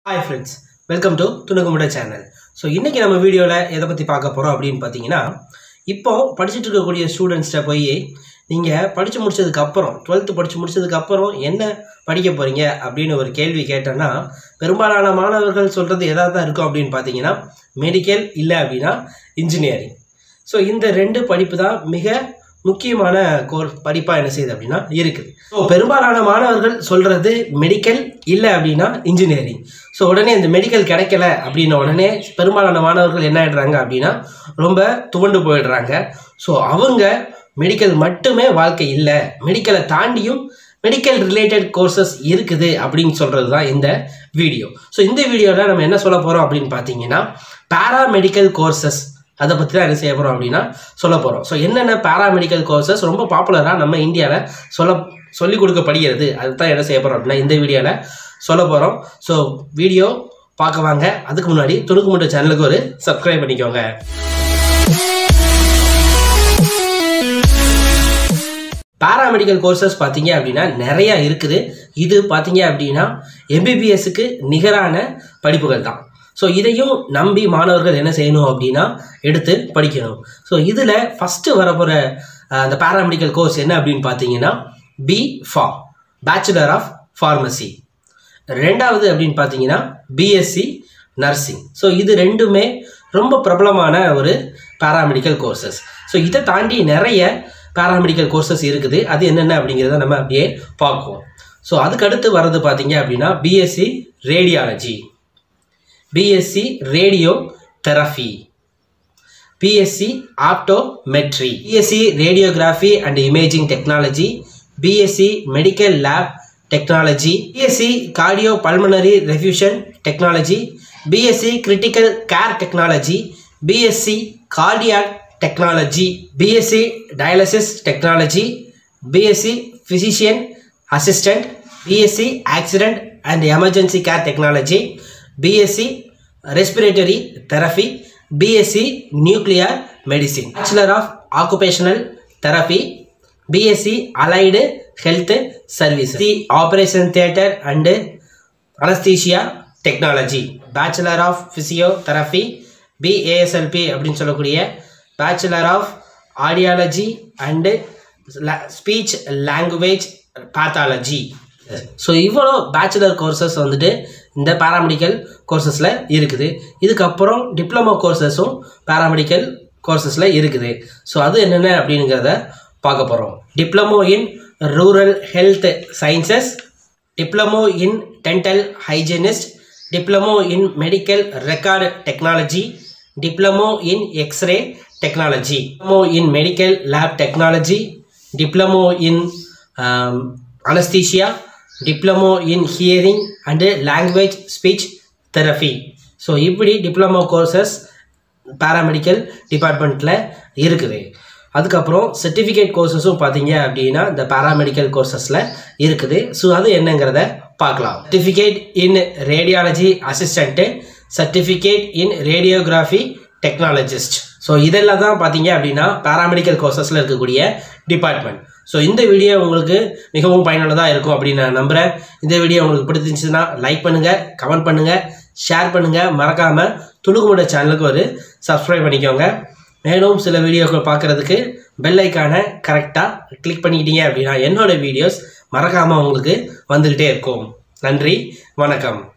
hi friends welcome to துணுக்குமுட channel so இன்றைக்கி நம்ம வீடியோவில் எதை பற்றி பார்க்க போகிறோம் அப்படின்னு பார்த்தீங்கன்னா இப்போ படிச்சுட்டு இருக்கக்கூடிய ஸ்டூடெண்ட்ஸ்கிட்ட போய் நீங்கள் படித்து முடிச்சதுக்கு அப்புறம் டுவெல்த்து படித்து முடிச்சதுக்கு அப்புறம் என்ன படிக்க போகிறீங்க அப்படின்னு ஒரு கேள்வி கேட்டோன்னா பெரும்பாலான மாணவர்கள் சொல்கிறது எதாக தான் இருக்கும் அப்படின்னு பார்த்தீங்கன்னா மெடிக்கல் இல்லை அப்படின்னா இன்ஜினியரிங் ஸோ இந்த ரெண்டு படிப்பு தான் மிக முக்கியமான கோர் படிப்பாக என்ன செய்யுது அப்படின்னா இருக்குது ஸோ பெரும்பாலான மாணவர்கள் சொல்கிறது மெடிக்கல் இல்லை அப்படின்னா இன்ஜினியரிங் ஸோ உடனே இந்த மெடிக்கல் கிடைக்கல அப்படின்ன உடனே பெரும்பாலான மாணவர்கள் என்ன ஆயிடுறாங்க அப்படின்னா ரொம்ப துவண்டு போயிடுறாங்க ஸோ அவங்க மெடிக்கல் மட்டுமே வாழ்க்கை இல்லை மெடிக்கலை தாண்டியும் மெடிக்கல் ரிலேட்டட் கோர்சஸ் இருக்குது அப்படின்னு சொல்கிறது தான் இந்த வீடியோ ஸோ இந்த வீடியோவில் நம்ம என்ன சொல்ல போகிறோம் அப்படின்னு பார்த்தீங்கன்னா பேராமெடிக்கல் கோர்சஸ் அதை பற்றி தான் என்ன செய்ய போகிறோம் அப்படின்னா சொல்ல போகிறோம் ஸோ என்னென்ன பேராமெடிக்கல் கோர்சஸ் ரொம்ப பாப்புலராக நம்ம இந்தியாவில் சொல்ல சொல்லிக் கொடுக்கப்படுகிறது அதுதான் என்ன செய்ய போகிறோம் அப்படின்னா இந்த வீடியோவில் சொல்ல போகிறோம் ஸோ வீடியோ பார்க்க வாங்க அதுக்கு முன்னாடி துணுக்கு முட்டை சேனலுக்கு ஒரு சப்ஸ்கிரைப் பண்ணிக்கோங்க பேராமெடிக்கல் கோர்சஸ் பார்த்தீங்க அப்படின்னா நிறையா இருக்குது இது பார்த்தீங்க அப்படின்னா எம்பிபிஎஸ்க்கு நிகரான படிப்புகள் தான் ஸோ இதையும் நம்பி மாணவர்கள் என்ன செய்யணும் அப்படின்னா எடுத்து படிக்கணும் ஸோ இதில் ஃபஸ்ட்டு வரப்போகிற அந்த பேராமெடிக்கல் கோர்ஸ் என்ன அப்படின்னு பார்த்தீங்கன்னா பி ஃபா பேச்சுலர் ஆஃப் ஃபார்மசி ரெண்டாவது அப்படின்னு பார்த்தீங்கன்னா பிஎஸ்சி நர்சிங் ஸோ இது ரெண்டுமே ரொம்ப பிரபலமான ஒரு பேராமெடிக்கல் கோர்சஸ் ஸோ இதை தாண்டி நிறைய பேராமெடிக்கல் கோர்சஸ் இருக்குது அது என்னென்ன அப்படிங்கிறத நம்ம அப்படியே பார்ப்போம் ஸோ அதுக்கு அடுத்து வர்றது பார்த்தீங்க அப்படின்னா BSc radiology BSc radio therapy BSc optometry BSc radiography and imaging technology BSc medical lab technology BSc cardio pulmonary perfusion technology BSc critical care technology BSc cardiac technology BSc dialysis technology BSc physician assistant BSc accident and emergency care technology BSc respiratory therapy BSc nuclear medicine bachelor of occupational therapy BSc allied health services operation theatre and anaesthesia technology bachelor of physiotherapy BASLP அப்படின்னு சொல்லக்கூடிய bachelor of audiology and speech language pathology so இவ்வளோ bachelor courses வந்துட்டு இந்த paramedical கோர்சஸில் இருக்குது இதுக்கப்புறம் diploma கோர்சஸும் paramedical கோர்சஸில் இருக்குது so அது என்னென்ன அப்படிங்கிறத பார்க்க போகிறோம் diploma in rural health sciences diploma in dental hygienist diploma in medical record technology diploma in X ray technology diploma in medical lab technology diploma in anaesthesia diploma in hearing and language speech therapy so இப்படி diploma courses paramedical டிபார்ட்மெண்ட்டில் இருக்குது அதுக்கப்புறம் certificate கோர்சஸும் பார்த்தீங்க அப்படின்னா இந்த paramedical கோர்சஸில் இருக்குது so அது என்னங்கிறத பார்க்கலாம் certificate in radiology assistant certificate in radiography technologist so இதெல்லாம் தான் பார்த்தீங்க அப்படின்னா பேராமெடிக்கல் கோர்சஸில் இருக்கக்கூடிய டிபார்ட்மெண்ட் ஸோ இந்த வீடியோ உங்களுக்கு மிகவும் பயனுள்ளதாக இருக்கும் அப்படின்னு நான் நம்புகிறேன் இந்த வீடியோ உங்களுக்கு பிடிச்சிருந்துச்சுன்னா லைக் பண்ணுங்கள் கமெண்ட் பண்ணுங்கள் ஷேர் பண்ணுங்கள் மறக்காமல் துணுக்குமுட சேனலுக்கு ஒரு சப்ஸ்கிரைப் பண்ணிக்கோங்க மேலும் சில வீடியோக்கள் பார்க்குறதுக்கு பெல் ஐக்கானை கரெக்டாக கிளிக் பண்ணிக்கிட்டீங்க அப்படின்னா என்னோடய வீடியோஸ் மறக்காமல் உங்களுக்கு வந்துக்கிட்டே இருக்கும் நன்றி வணக்கம்